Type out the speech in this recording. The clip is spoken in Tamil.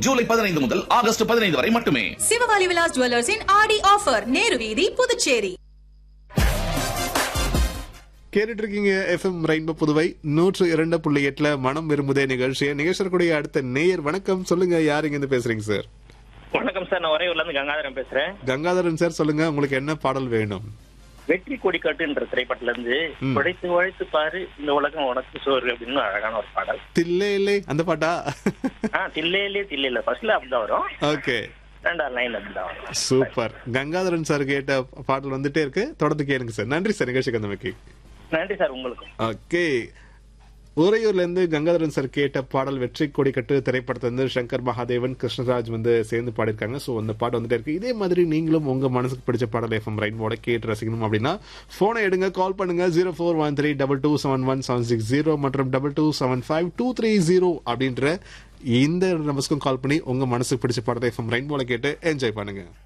ஜூலை பதினைந்து முதல் ஆகஸ்ட் பதினைந்து வரை மட்டுமே சிவகாலி விலாஸ் ஜுவல்லர்ஸின் ஆடி ஆஃபர் நேரு வீதி புதுச்சேரி கேட்டுட்டு இருக்கீங்க எஃப்எம் ரெயின்போ புதுவை நூற்று இரண்டு புள்ளி எட்டுல மனம் விரும்புதே நிகழ்ச்சியை நிகழ்ச்சியக்கூடிய அடுத்த நேயர் வணக்கம் சொல்லுங்க யார் இங்க இருந்து பேசுறீங்க சார் வணக்கம் சார் நான் உறையூர்ல இருந்து கங்காதரன் பேசுறேன் கங்காதரன் சார் சொல்லுங்க உங்களுக்கு என்ன பாடல் வேணும் வெற்றி கொடிக்காட்டுன்ற திரைப்படத்துல இருந்து ம். உழைத்து உழைத்து பாரு இந்த உலகம் உனக்கு சோறு அப்படின்னு அழகான ஒரு பாடல் தில்லே இல்லை அந்த பாட்டா ஆ தில்லையிலே தில்லையில ஃபர்ஸ்ட்ல அப்படிதான் வரும் ஓகே ரெண்டாவது லைன் அப்படிதான் வரும் சூப்பர் கங்காதரன் சார் கேட்ட பாடல் வந்துட்டே இருக்கு தொடர்ந்து கேளுங்க சார் நன்றி சார் நிகழ்ச்சிக்கு வந்தமைக்கு நன்றி சார் உங்களுக்கும் ஓகே உறையூர்ல இருந்து கங்காதரன் சார் கேட்ட பாடல் வெற்றி கொடி கட்டு திரைப்படத்தை வந்து சங்கர் மகாதேவன் கிருஷ்ணராஜ் வந்து சேர்ந்து பாடியிருக்காங்க ஸோ அந்த பாட்டு வந்துட்டே இருக்கு இதே மாதிரி நீங்களும் உங்க மனசுக்கு பிடிச்ச பாடல் எஃப்எம் ரைன்போட கேட்டு ரசிக்கணும் அப்படின்னா போனை எடுங்க கால் பண்ணுங்க zero four one three double two seven one seven six zero மற்றும் double two seven five two three zero அப்படின்ற இந்த நம்பர்ஸ்க்கும் கால் பண்ணி உங்க மனசுக்கு பிடிச்ச பாடத்தை எஃப்எம் ரைன்போல கேட்டு என்ஜாய் பண்ணுங்க